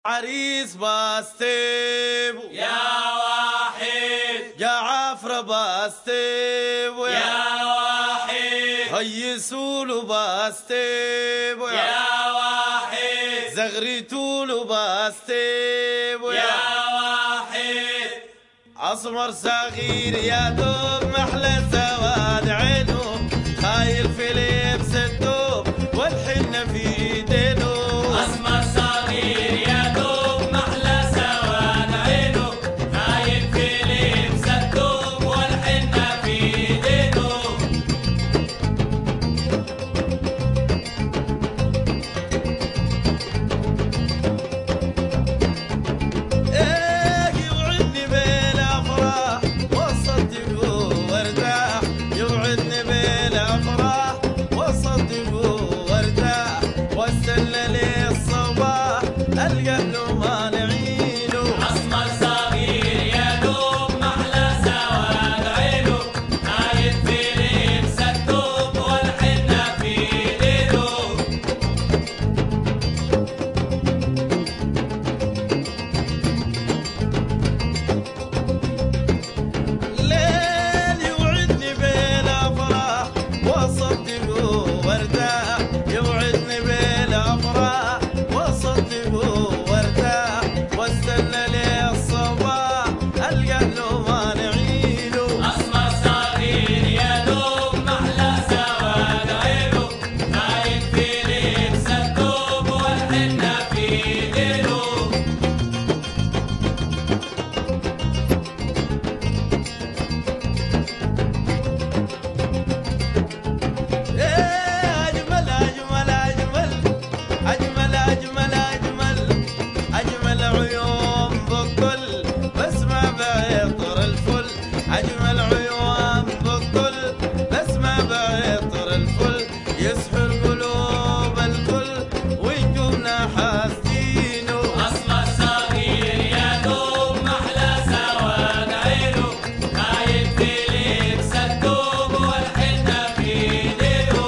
عريس باستيب يا واحد يا عفرة باستيب يا واحد هيسولو باستيب يا واحد زغريتولو باستيب يا واحد أسمر صغير يا دوب محلى سواد عينه خايل في لبس الدوب والحنة في ايدينه أسمر صغير يا دوب محلى سواد عينه خايف في لبس الثوب والحنة في ايدينه ايه يوعدني بالافراح وصدقوا وارتاح يوعدني بالافراح وصدقوا وارتاح واستنى لي الصباح القى له مانعينه أسمر صغير يا دوب محلى سواد عينه خايف في لبس الثوب والحنة في ايدينه الليل يوعدني بالافراح وصدقوا وارتاح يوعدني بالافراح وصدقوا وارتاح واستنى لي الصباح القى له مانعينه أسمر صغير يا دوب محلى سواد عينه خايف في لبس الثوب والحنة في ايدينه أجمل أجمل أجمل أجمل أجمل أجمل أجمل عيون بكل بسمة بعطر الفل أجمل عيون بكل بسمة بعطر الفل يسحر قلوب الكل ويجونا حاسدينه أسمر صغير يا دوب محلى سواد عينه خايف في لبس الثوب والحنة في ايدينه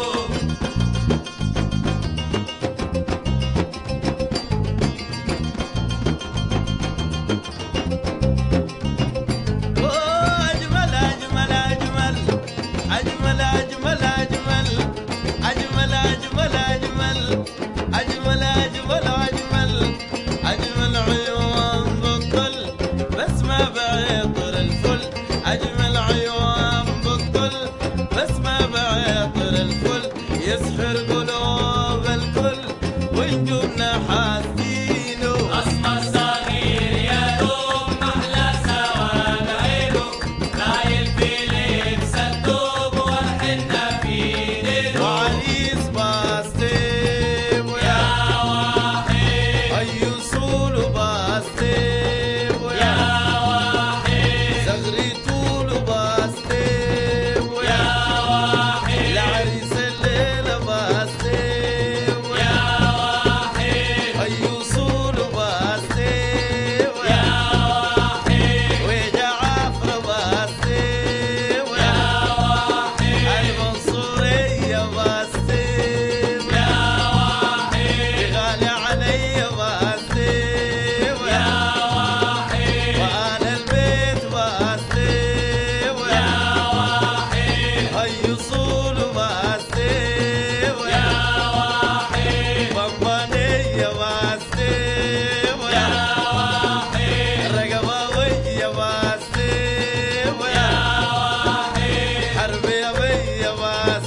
أجمل أجمل أجمل أجمل أجمل أجمل أجمل أجمل أجمل أجمل أجمل أجمل أجمل عيون بكل بسمة بعطر الفل أجمل عيون بكل بسمة بعطر الفل يسحر قلوب الكل ويجونا حاسينه أسمر صغير يا دوب محلى سواد عينه خايف في لبس الثوب والحنة في ايدينه وعريس باستيب يا واحد أيوصول باستيب يا واحد زغريتول باستيب يا واحد العريس الليلة باستيب يا واحد أيوصول باستيب يا واحد ويجا عفر باستيب يا واحد المنصورية باستيب يا واحد غالي علي باستيب يا واحد وأنا البيت باستيب يا واحد هيصول باستيب يا واحد بمبانية باستيب يا واحد رقباوية باستيب يا واحد حربية بيا باستيب